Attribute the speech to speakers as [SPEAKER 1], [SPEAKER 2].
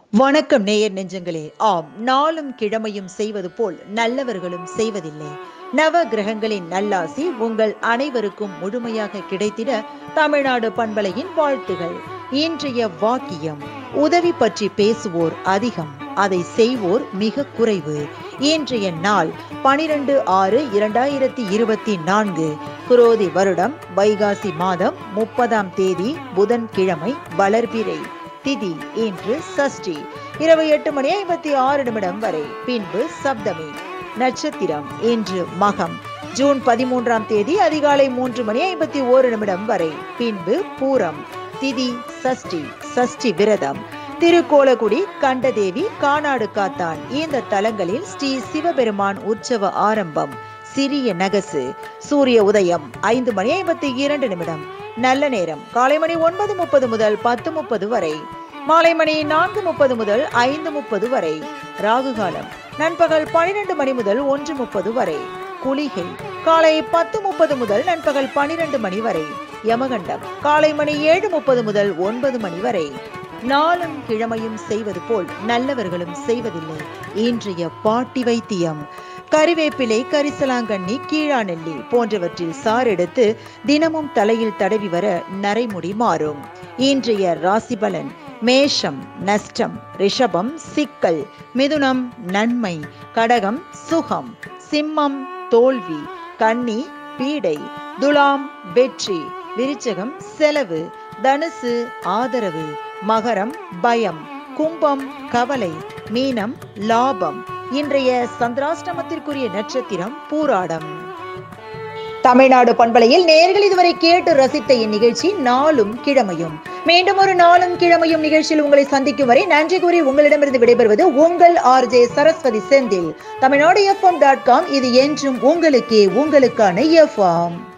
[SPEAKER 1] வணக்கம் நேயர் நெஞ்சங்களே ஆம் நாளும் கிழமையும் செய்வது போல் நல்லவர்களும் செய்வதில்லை நவ கிரகங்களின் நல்லாசி உங்கள் அனைவருக்கும் முழுமையாக கிடைத்திட தமிழ்நாடு பண்பலையின் வாழ்த்துகள் இன்றைய வாக்கியம் உதவி பற்றி பேசுவோர் அதிகம் அதை செய்வோர் மிக குறைவு இன்றைய நாள் பனிரெண்டு ஆறு இரண்டாயிரத்தி இருபத்தி நான்கு குரோதி வருடம் வைகாசி மாதம் முப்பதாம் தேதி புதன்கிழமை வளர்பிறை திதி இன்று சஷ்டி இரவு எட்டு மணி ஐம்பத்தி ஆறு நிமிடம் வரை பின்பு சப்தமி நட்சத்திரம் இன்று மகம் ஜூன் பதிமூன்றாம் தேதி அதிகாலை மூன்று மணி ஐம்பத்தி ஓரு நிமிடம் வரை பின்பு பூரம் திதி சஷ்டி சஷ்டி விரதம் திருக்கோலகுடி கண்டதேவி கானாடு காத்தான் இந்த தலங்களில் ஸ்ரீ சிவபெருமான் உற்சவ ஆரம்பம் சிறிய நகசு சூரிய உதயம் ஐந்து மணி ஐம்பத்தி இரண்டு நிமிடம் நல்ல நேரம் காலை மணி ஒன்பது முப்பது முதல் பத்து முப்பது வரை மாலை மணி நான்கு முப்பது முதல் ஐந்து முப்பது வரை ராகு காலம் நண்பகல் பனிரெண்டு மணி முதல் ஒன்று முப்பது வரை குளிகை காலை பத்து முப்பது முதல் நண்பகல் பனிரெண்டு மணி வரை யமகண்டம் காலை மணி ஏழு முப்பது முதல் ஒன்பது மணி வரை நாளும் கிழமையும் செய்வது போல் நல்லவர்களும் செய்வதில்லை இன்றைய பாட்டி வைத்தியம் கறிவேப்பிலை கரிசலாங்கண்ணி கீழாநெல்லி போன்றவற்றில் சாறு எடுத்து தினமும் தலையில் தடவி வர நரைமுடி மாறும் இன்றைய ராசி பலன் மேஷம் நஷ்டம் ரிஷபம் சிக்கல் மிதுனம் நன்மை கடகம் சுகம் சிம்மம் தோல்வி கன்னி பீடை துலாம் வெற்றி விருச்சகம் செலவு தனுசு ஆதரவு மகரம் பயம் கும்பம் கவலை மீனம் லாபம் இன்றைய சந்திராஷ்டமத்திற்குரிய நட்சத்திரம் பூராடம் தமிழ்நாடு பண்பலையில் நேர்கள் இதுவரை கேட்டு ரசித்த இந்நிகழ்ச்சி நாளும் கிழமையும் மீண்டும் ஒரு நாளும் கிழமையும் நிகழ்ச்சியில் உங்களை சந்திக்கும் வரை நன்றி கூறி உங்களிடமிருந்து விடைபெறுவது உங்கள் RJ Saraswathi Senthil Tamil Nadu FM dot com இது என்றும் உங்களுக்கே உங்களுக்கான எஃப்எம்